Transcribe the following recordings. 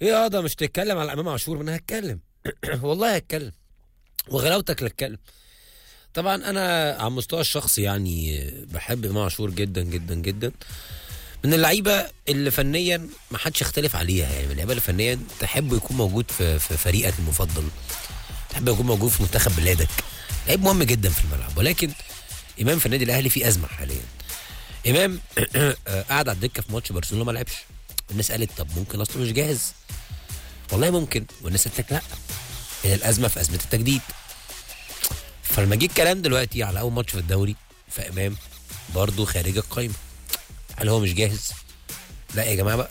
ايه يا ده مش تتكلم على امام عاشور ما انا هتكلم والله هتكلم وغلاوتك لا اتكلم طبعا انا على المستوى الشخصي يعني بحب امام عاشور جدا جدا جدا من اللعيبه اللي فنيا ما حدش يختلف عليها يعني من اللعيبه اللي فنيا تحب يكون موجود في, في فريقك المفضل تحب يكون موجود في منتخب بلادك لعيب مهم جدا في الملعب ولكن امام في النادي الاهلي في ازمه حاليا امام قاعد على الدكه في ماتش برشلونه ما لعبش الناس قالت طب ممكن اصله مش جاهز والله ممكن والناس قالت لك لا هي الازمه في ازمه التجديد فلما جه الكلام دلوقتي على اول ماتش في الدوري فامام برضه خارج القايمه هل هو مش جاهز؟ لا يا جماعه بقى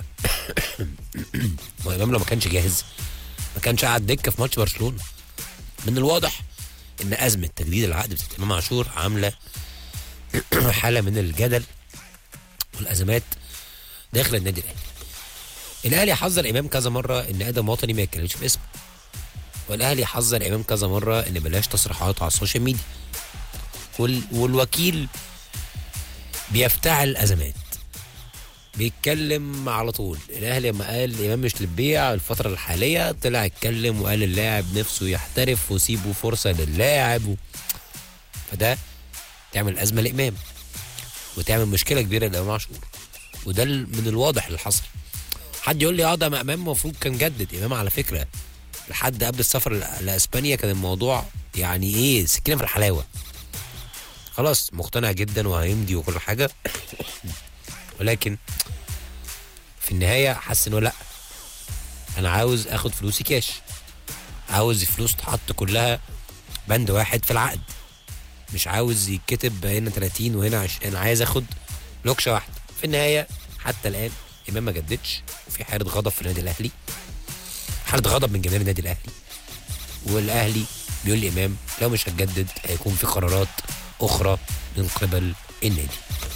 ما امام لو ما كانش جاهز ما كانش قاعد دكه في ماتش برشلونه من الواضح ان ازمه تجديد العقد بتاعت امام عاشور عامله حاله من الجدل والازمات داخل النادي الاهلي الاهلي حذر امام كذا مره ان ادم وطني ما يتكلمش باسمه والاهلي حذر امام كذا مره ان بلاش تصريحات على السوشيال ميديا وال... والوكيل بيفتعل ازمات بيتكلم على طول الاهلي لما قال امام مش للبيع الفتره الحاليه طلع اتكلم وقال اللاعب نفسه يحترف وسيبوا فرصه للاعب و... فده تعمل ازمه لامام وتعمل مشكله كبيره لامام عاشور وده من الواضح اللي حصل حد يقول لي اه ده امام المفروض كان جدد امام على فكره لحد قبل السفر لاسبانيا كان الموضوع يعني ايه سكينه في الحلاوه خلاص مقتنع جدا وهيمضي وكل حاجه ولكن في النهايه حاسس انه لا انا عاوز اخد فلوسي كاش عاوز فلوس تحط كلها بند واحد في العقد مش عاوز يتكتب هنا 30 وهنا 20 انا عايز اخد لوكشه واحده في النهايه حتى الان امام ما جددش وفي حاله غضب في النادي الاهلي حاله غضب من جماهير النادي الاهلي والاهلي بيقول لامام لو مش هتجدد هيكون في قرارات اخرى من قبل النادي